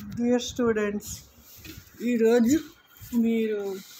dear students ఈరోజు మీరు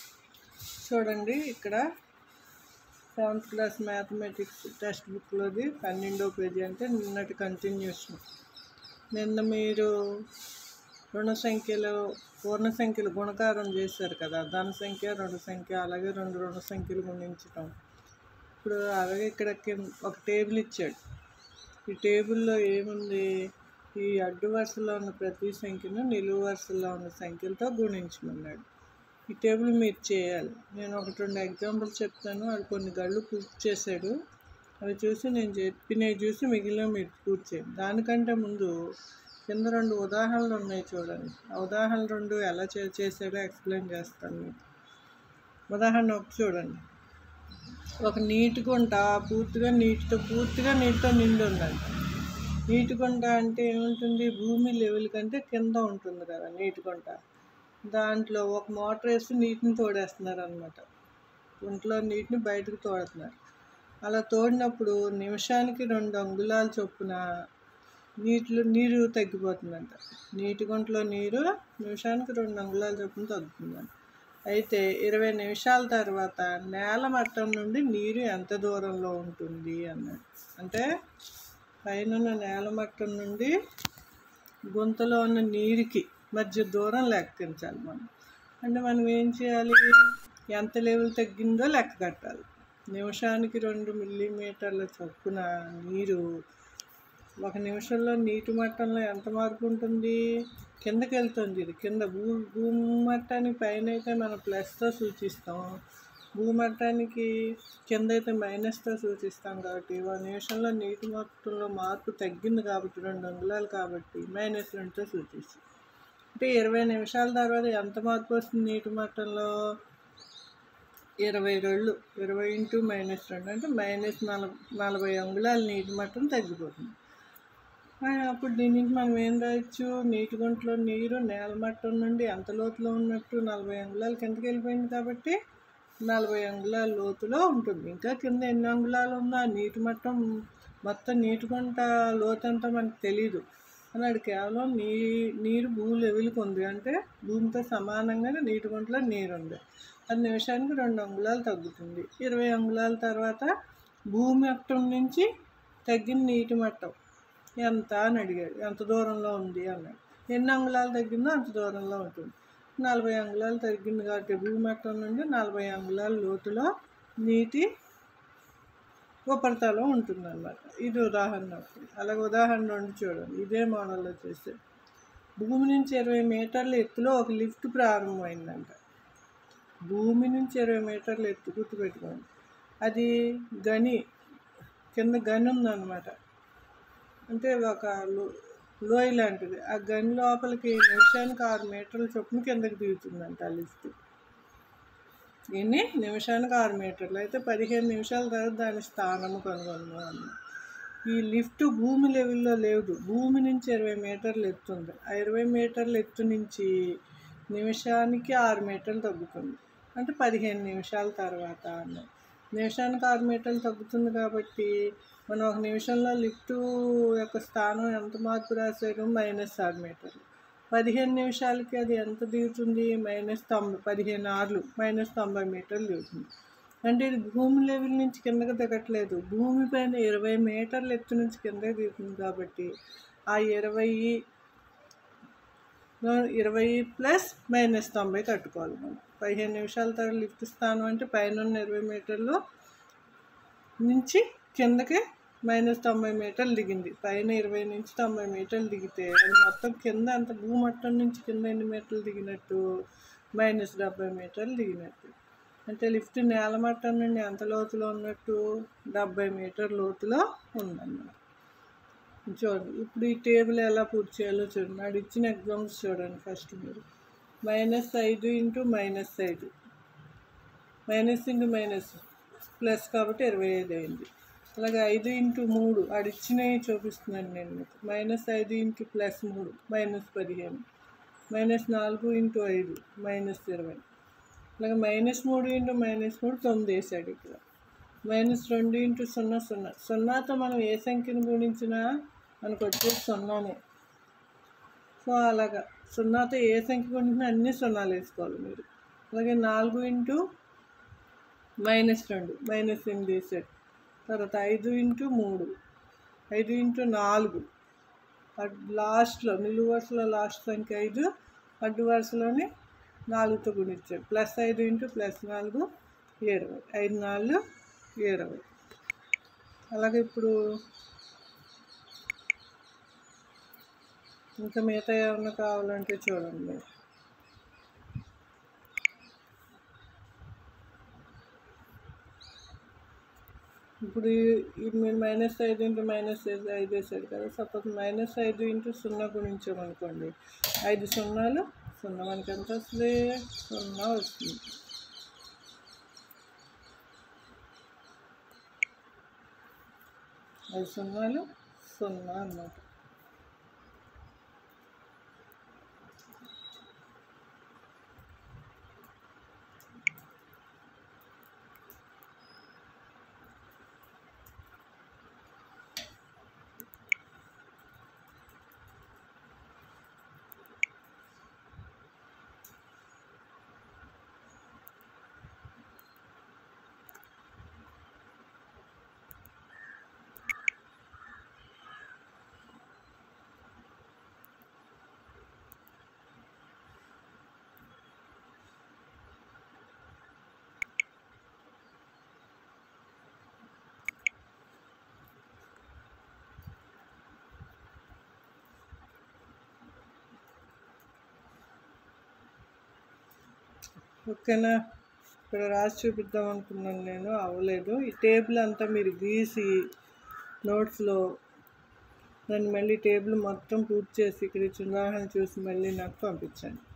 చూడండి ఇక్కడ సెవెంత్ క్లాస్ మ్యాథమెటిక్స్ టెక్స్ట్ బుక్లోది పన్నెండో పేజీ అంటే నిన్నటి కంటిన్యూషన్ నిన్న మీరు రుణ సంఖ్యలు పూర్ణ సంఖ్యలు గుణకారం చేశారు కదా ధన సంఖ్య రుణ సంఖ్య అలాగే రెండు రుణ సంఖ్యలు గుణించటం ఇప్పుడు అలాగే ఇక్కడ కింద ఒక టేబుల్ ఇచ్చాడు ఈ టేబుల్లో ఏముంది ఈ అడ్డు వరుసలో ఉన్న ప్రతి సంఖ్యను నిలువు వరుసలో ఉన్న సంఖ్యలతో గుణించమన్నాడు ఈ టేబుల్ మీరు చేయాలి నేను ఒకటి రెండు ఎగ్జాంపుల్స్ చెప్తాను అది కొన్ని గళ్ళు పూర్తి చేశాడు అవి చూసి నేను చెప్పినవి చూసి మిగిలిన మీరు పూర్తి చేయండి దానికంటే ముందు కింద రెండు ఉదాహరణలు ఉన్నాయి చూడండి ఆ ఉదాహరణ రెండు ఎలా చే చేశాడో ఎక్స్ప్లెయిన్ చేస్తాను మీకు ఉదాహరణ ఒకటి చూడండి ఒక నీటి గుంట పూర్తిగా నీటితో పూర్తిగా నీటితో నిండి ఉందండి నీటి గుంట అంటే ఏముంటుంది భూమి లెవెల్ కంటే కింద ఉంటుంది కదా నీటి గుంట దాంట్లో ఒక మోటార్ వేసి నీటిని తోడేస్తున్నారు అనమాట గుంటలో నీటిని బయటకు తోడుతున్నారు అలా తోడినప్పుడు నిమిషానికి రెండు అంగుళాల చొప్పున నీటిలో నీరు తగ్గిపోతుందంట నీటి గుంటలో నీరు నిమిషానికి రెండు అంగుళాల చొప్పున తగ్గుతుందంట అయితే ఇరవై నిమిషాల తర్వాత నేల మట్టం నుండి నీరు ఎంత దూరంలో ఉంటుంది అన్నాడు అంటే పైన నేల మట్టం నుండి గుంతలో ఉన్న నీరుకి మధ్య దూరం లెక్కించాలి మనం అంటే మనం ఏం చేయాలి ఎంత లెవెల్ తగ్గిందో లెక్క కట్టాలి నిమిషానికి రెండు మిల్లీమీటర్ల చొప్పున నీరు ఒక నిమిషంలో నీటి మట్టంలో ఎంత మార్పు ఉంటుంది కిందకి వెళ్తుంది ఇది కింద భూ భూమట్టానికి పైన అయితే మనం ప్లస్తో సూచిస్తాం భూమట్టానికి కింద అయితే మైనస్తో సూచిస్తాం కాబట్టి ఒక నిమిషంలో నీటి మొత్తంలో మార్పు తగ్గింది కాబట్టి రెండు అంగుళాలు కాబట్టి మైనస్ రెండుతో సూచిస్తాం అంటే ఇరవై నిమిషాల తర్వాత ఎంత మార్పు వస్తుంది నీటి మట్టంలో ఇరవై రెండు ఇరవై ఇంటూ మైనస్ రెండు అంటే మైనస్ నలభై నలభై అంగుళాల నీటి మట్టం తగ్గిపోతుంది అప్పుడు దీని నుంచి మనం ఏం రాయొచ్చు నీటి గుంటలో నీరు నేల మట్టం నుండి ఎంత లోతులో ఉన్నట్టు నలభై అంగుళాలు కిందకి వెళ్ళిపోయింది కాబట్టి నలభై అంగుళాల లోతులో ఉంటుంది ఇంకా కింద ఎన్ని అంగుళాలు ఉందో ఆ నీటి మట్టం మొత్తం నీటి గుంట లోతు అంతా మనకు తెలియదు అన్నాడు కేవలం నీ నీరు భూ లెవెల్కి ఉంది అంటే భూమితో సమానంగా నీటి గుంటలో నీరు ఉంది అది నిమిషానికి రెండు అంగుళాలు తగ్గుతుంది ఇరవై అంగుళాల తర్వాత భూమి మట్టం నుంచి తగ్గిన నీటి మట్టం ఎంత అని అడిగాడు ఎంత దూరంలో ఉంది అన్నాడు ఎన్ని అంగుళాలు తగ్గిందో అంత దూరంలో ఉంటుంది నలభై అంగుళాలు తగ్గింది కాబట్టి భూమట్టం నుండి నలభై అంగుళాల లోతులో నీటి ఉపరితలం ఉంటుందన్నమాట ఇది ఉదాహరణ ఒకటి అలాగే ఉదాహరణ రెండు చూడండి ఇదే మోడల్లో చేస్తే భూమి నుంచి ఇరవై మీటర్ల ఎత్తులో ఒక లిఫ్ట్ ప్రారంభమైందంట భూమి నుంచి ఇరవై మీటర్ల ఎత్తు గుర్తుపెట్టుకోండి అది గని కింద గని ఉందన్నమాట అంటే ఒక లో లోయ లాంటిది ఆ గని లోపలికి నిమిషానికి ఆరు మీటర్ల చొప్పున కిందకి దిగుతుందంట ఆ లిఫ్ట్ దీన్ని నిమిషానికి ఆరు మీటర్లు అయితే పదిహేను నిమిషాల తర్వాత దాని స్థానము కనుగొన్నాం అన్న ఈ లిఫ్ట్ భూమి లెవెల్లో లేదు భూమి నుంచి ఇరవై మీటర్లు ఎత్తుంది ఆ ఇరవై మీటర్ల ఎత్తు నుంచి నిమిషానికి ఆరు మీటర్లు తగ్గుతుంది అంటే పదిహేను నిమిషాల తర్వాత అన్న నిమిషానికి ఆరు మీటర్లు తగ్గుతుంది కాబట్టి మనం ఒక నిమిషంలో లిఫ్ట్ యొక్క స్థానం ఎంత మార్పు రాసాడు మైనస్ ఆరు మీటర్లు పదిహేను నిమిషాలకి అది ఎంత దిగుతుంది మైనస్ తొంభై పదిహేను ఆర్లు మైనస్ తొంభై మీటర్లు దిగుతుంది అంటే ఇది భూమి లెవెల్ నుంచి కిందకి దిగట్లేదు భూమి పైన ఇరవై మీటర్ల ఎత్తు నుంచి కిందకి దిగుతుంది కాబట్టి ఆ ఇరవై ఇరవై ప్లస్ మైనస్ తొంభై కట్టుకోవాలి మనం పదిహేను నిమిషాల తర్వాత లిఫ్ట్ స్థానం అంటే పైన ఉన్న ఇరవై మీటర్లు నుంచి కిందకి మైనస్ తొంభై మీటర్లు దిగింది పైన ఇరవై నుంచి తొంభై మీటర్లు దిగితే అది మొత్తం కింద అంత భూమట్టం నుంచి కింద ఎన్ని మీటర్లు దిగినట్టు మైనస్ డెబ్బై మీటర్లు దిగినట్టు అంటే లిఫ్ట్ నేల మట్టం నుండి ఎంత లోతులో ఉన్నట్టు డెబ్బై మీటర్ లోతులో ఉందన్నమాట చూడండి ఇప్పుడు ఈ టేబుల్ ఎలా పూర్తి చేయాలో చూడండి నాడు ఇచ్చిన ఎగ్జామ్స్ చూడండి ఫస్ట్ మీరు మైనస్ ఐదు ఇంటూ మైనస్ ఐదు మైనస్ ఇంటూ మైనస్ ప్లస్ కాబట్టి ఇరవై ఐదు అయింది అలాగే ఐదు ఇంటూ మూడు అడిచ్చినవి చూపిస్తున్నాను నేను మీకు మైనస్ ఐదు ఇంటూ ప్లస్ మూడు మైనస్ పదిహేను మైనస్ నాలుగు ఇంటూ ఐదు మైనస్ ఇరవై అలాగే మైనస్ మూడు ఇంటూ మైనస్ మూడు తొమ్మిది వేసాడు ఇక్కడ మైనస్ రెండు ఇంటూ సున్నా సున్నా సున్నాతో మనం ఏ సంఖ్యను గుణించినా మనకు వచ్చేది సున్నానే సో అలాగా సున్నాతో ఏ సంఖ్య కొంటున్నా అన్ని సున్నాలు వేసుకోవాలి మీరు అలాగే నాలుగు ఇంటూ మైనస్ రెండు మైనస్ ఎనిమిది వేసాడు తర్వాత ఐదు ఇంటూ మూడు ఐదు ఇంటూ నాలుగు అడ్ లాస్ట్లో నిలువు వరుసలో లాస్ట్ సంఖ్య ఐదు అడ్డు వరుసలోనే నాలుగుతో గుణించాడు ప్లస్ ఐదు ఇంటూ ప్లస్ నాలుగు ఇరవై ఐదు నాలుగు ఇరవై అలాగే ఇప్పుడు ఇంకా మిగతా ఏమన్నా కావాలంటే చూడండి ఇప్పుడు ఈ- ఈ మీరు మైనస్ ఐదు ఇంటూ మైనస్ ఐదు ఐదు వేసాడు కదా సపోజ్ మైనస్ ఐదు ఇంటూ సున్నా గుణించామనుకోండి ఐదు సున్నాలు సున్నా మనకి ఎంత వస్తుంది సున్నా వస్తుంది ఐదు సున్నాలు సున్నా అన్నమాట ఓకేనా ఇక్కడ రాసి చూపిద్దాం అనుకున్నాను నేను అవ్వలేదు ఈ టేబుల్ అంతా మీరు గీసి నోట్స్లో దాన్ని మళ్ళీ టేబుల్ మొత్తం పూర్తి చేసి ఇక్కడ ఇచ్చిన ఉదాహరణ చూసి మళ్ళీ నాకు పంపించండి